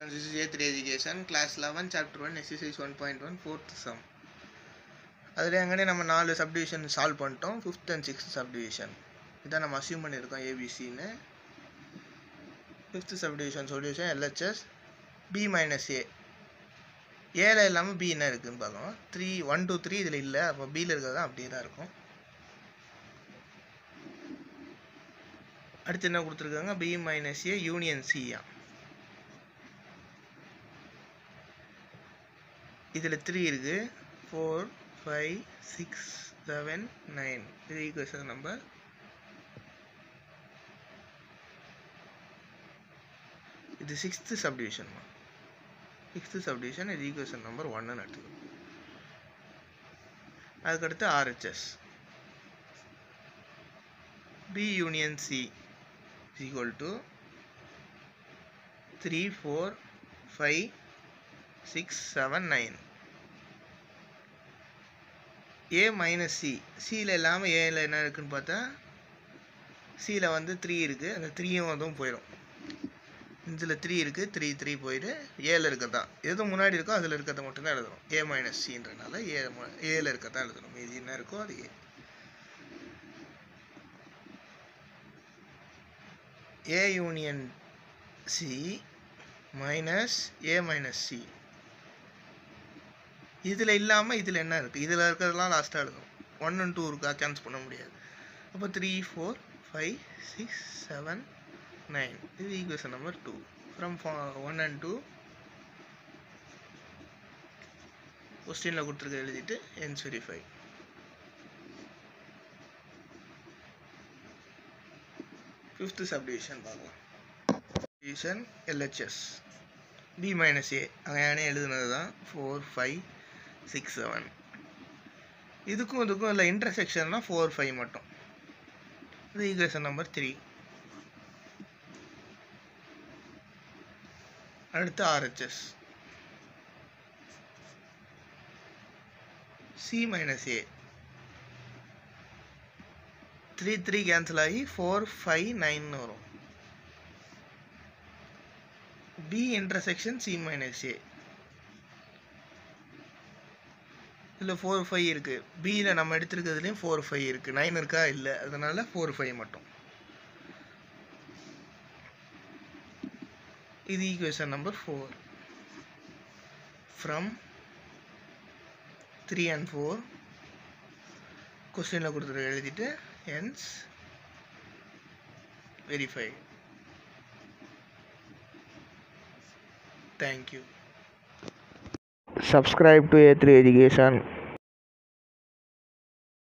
This is A3 Education, Class 11, Chapter 1, Exercise 1.1, Fourth Sum. அதில் எங்கே நம்ம நாலு சப்டிவிஷன் சால்வ் பண்ணிட்டோம் ஃபிஃப்த் அண்ட் சிக்ஸ்த் சப்டிவிஷன் இதான் நம்ம அசியூம் பண்ணியிருக்கோம் ஏபிசின்னு fifth subdivision solution LHS B minus A ஏல இல்லாமல் பி என்ன இருக்குதுன்னு பார்க்கணும் த்ரீ ஒன் டூ த்ரீ இதில் இல்லை அப்போ பியில் இருக்கிறது தான் அப்படியே தான் இருக்கும் அடுத்து என்ன கொடுத்துருக்காங்க பி மைனஸ் ஏ யூனியன் சியா இதில் த்ரீ இருக்குது four five six seven nine இது ஈக்குவேஷன் நம்பர் இது சிக்ஸ்த்து சப்டிவிஷன் சிக்ஸ்த்து சப்டிவிஷன் இது ஈக்குவேஷன் நம்பர் ஒன்னு எடுத்துக்கணும் அதுக்கடுத்து RHS B union C equal to three four five six seven nine A minus C சியில் இல்லாமல் ஏல என்ன இருக்குன்னு பார்த்தா சியில் வந்து த்ரீ இருக்குது அந்த த்ரீயும் அதுவும் போயிடும் இதில் த்ரீ இருக்குது த்ரீ த்ரீ போயிட்டு ஏல இருக்கிறதான் எது முன்னாடி இருக்கோ அதில் இருக்கிறத மட்டும்தான் எழுதணும் ஏ மைனஸ் சின்றனால ஏ ஏல இருக்கிறதான் எழுதணும் மீதி என்ன இருக்கோ அது A A union C minus A minus C இதில் இல்லாமல் இதில் என்ன இருக்குது இதில் இருக்கிறதெல்லாம் லாஸ்ட்டாக எழுதணும் ஒன் அண்ட் டூ இருக்கா கேன்சல் பண்ண முடியாது அப்போ three four five six seven nine இது equation number two from one and two கொஸ்டினில் கொடுத்துருக்க எழுதிட்டு என்ஸ் வெரிஃபை ஃபிஃப்த்து சப்டிவிஷன் பார்க்கலாம் division LHS B minus A அங்கே எழுதுனது தான் ஃபோர் ஃபைவ் சிக்ஸ் செவன் இதுக்கும் இதுக்கும் இல்லை இன்டர்செக்ஷன்னா ஃபோர் ஃபைவ் மட்டும் இது ஈக்குவேஷன் நம்பர் த்ரீ அடுத்து RHS C minus A three three cancel ஆகி ஃபோர் ஃபைவ் நைன் வரும் B intersection C minus A இதில் ஃபோர் ஃபைவ் இருக்குது பியில் நம்ம எடுத்துருக்கிறதுலேயும் ஃபோர் ஃபைவ் இருக்குது நைன் இருக்கா இல்லை அதனால் ஃபோர் ஃபைவ் மட்டும் இது equation number four from three and four கொஸ்டினில் கொடுத்துட்டு எழுதிட்டு என்ஸ் verify Thank you. Subscribe to A3 Education.